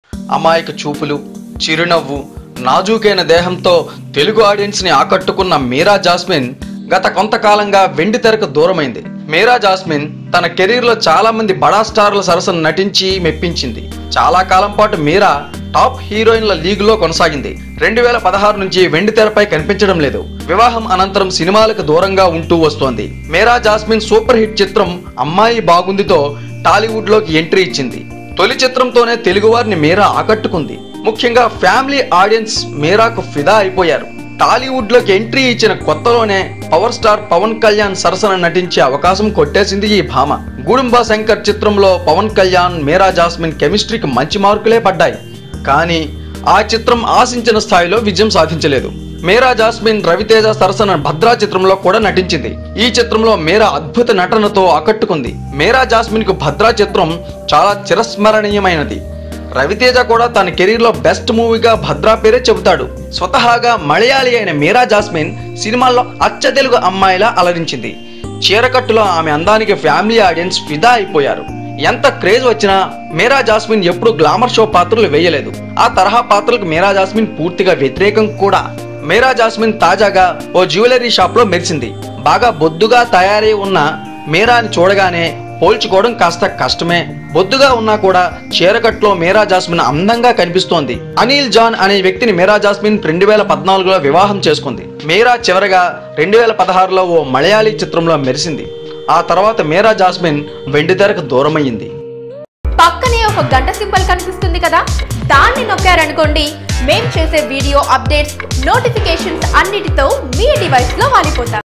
అమాయక చూపులు చిరునవ్వు నాజూకైన దేహంతో తెలుగు ఆడియన్స్ ని ఆకట్టుకున్న మీరా జాస్మిన్ గత కొంతకాలంగా వెండి తెరకు దూరమైంది మీరా జాస్మిన్ తన కెరీర్ లో చాలా మంది బడా స్టార్ల సరసన నటించి మెప్పించింది చాలా కాలం పాటు మీరా టాప్ హీరోయిన్ల లీగ్ లో కొనసాగింది రెండు వేల పదహారు నుంచి వెండి తెరపై కనిపించడం లేదు వివాహం అనంతరం సినిమాలకు దూరంగా ఉంటూ వస్తోంది మీరా జాస్మిన్ సూపర్ హిట్ చిత్రం అమ్మాయి బాగుందితో టాలీవుడ్ లోకి ఎంట్రీ ఇచ్చింది తొలి చిత్రంతోనే తెలుగువారిని మీరా ఆకట్టుకుంది ముఖ్యంగా ఫ్యామిలీ ఆడియన్స్ మీరాకు ఫిదా అయిపోయారు టాలీవుడ్ లోకి ఎంట్రీ ఇచ్చిన కొత్తలోనే పవర్ స్టార్ పవన్ కళ్యాణ్ సరసన నటించే అవకాశం కొట్టేసింది ఈ భామ గుడుంబ శంకర్ చిత్రంలో పవన్ కళ్యాణ్ మీరా జాస్మిన్ కెమిస్ట్రీకి మంచి మార్కులే పడ్డాయి కానీ ఆ చిత్రం ఆశించిన స్థాయిలో విజయం సాధించలేదు మీరా జాస్మిన్ రవితేజ సరసన భద్రా చిత్రంలో కూడా నటించింది ఈ చిత్రంలో మీరా అద్భుత నటనతో ఆకట్టుకుంది మీరా జాస్మిన్ కు భద్రా చిత్రం చాలా చిరస్మరణీయమైనది రవితేజ కూడా తన కెరీర్ లో బెస్ట్ మూవీగా భద్రా పేరే చెబుతాడు స్వతహాగా మలయాళీ అయిన మీరా జాస్మిన్ సినిమాల్లో అచ్చ తెలుగు అమ్మాయిలా అలరించింది చీరకట్టులో ఆమె అందానికి ఫ్యామిలీ ఆడియన్స్ ఫిదా అయిపోయారు ఎంత క్రేజ్ వచ్చినా మీరా జాస్మిన్ ఎప్పుడు గ్లామర్ షో పాత్రలు వేయలేదు ఆ తరహా పాత్రలకు మీరా జాస్మిన్ పూర్తిగా వ్యతిరేకం కూడా మీరా జాస్మిన్ తాజాగా ఓ జ్యువెలరీ షాప్ లో మెరిసింది బాగా బొద్దుగా తయారై ఉన్న మీరాని చూడగానే పోల్చుకోవడం కాస్త కష్టమే బొద్దుగా ఉన్నా కూడా చీరకట్లో మీరా జాస్మిన్ అందంగా కనిపిస్తోంది అనిల్ జాన్ అనే వ్యక్తిని మీరా జాస్మిన్ రెండు వేల పద్నాలుగులో వివాహం చేసుకుంది మీరా చివరగా రెండు వేల పదహారులో ఓ మలయాళీ చిత్రంలో మెరిసింది ఆ తర్వాత మీరా జాస్మిన్ వెండితెరకు దూరమయ్యింది పక్కనే ఒక గంట సింబల్ కనిపిస్తుంది కదా దాన్ని నొక్కారనుకోండి మేం చేసే వీడియో అప్డేట్స్ నోటిఫికేషన్స్ అన్నిటితో మీ డివైస్ లో వాలిపోతాం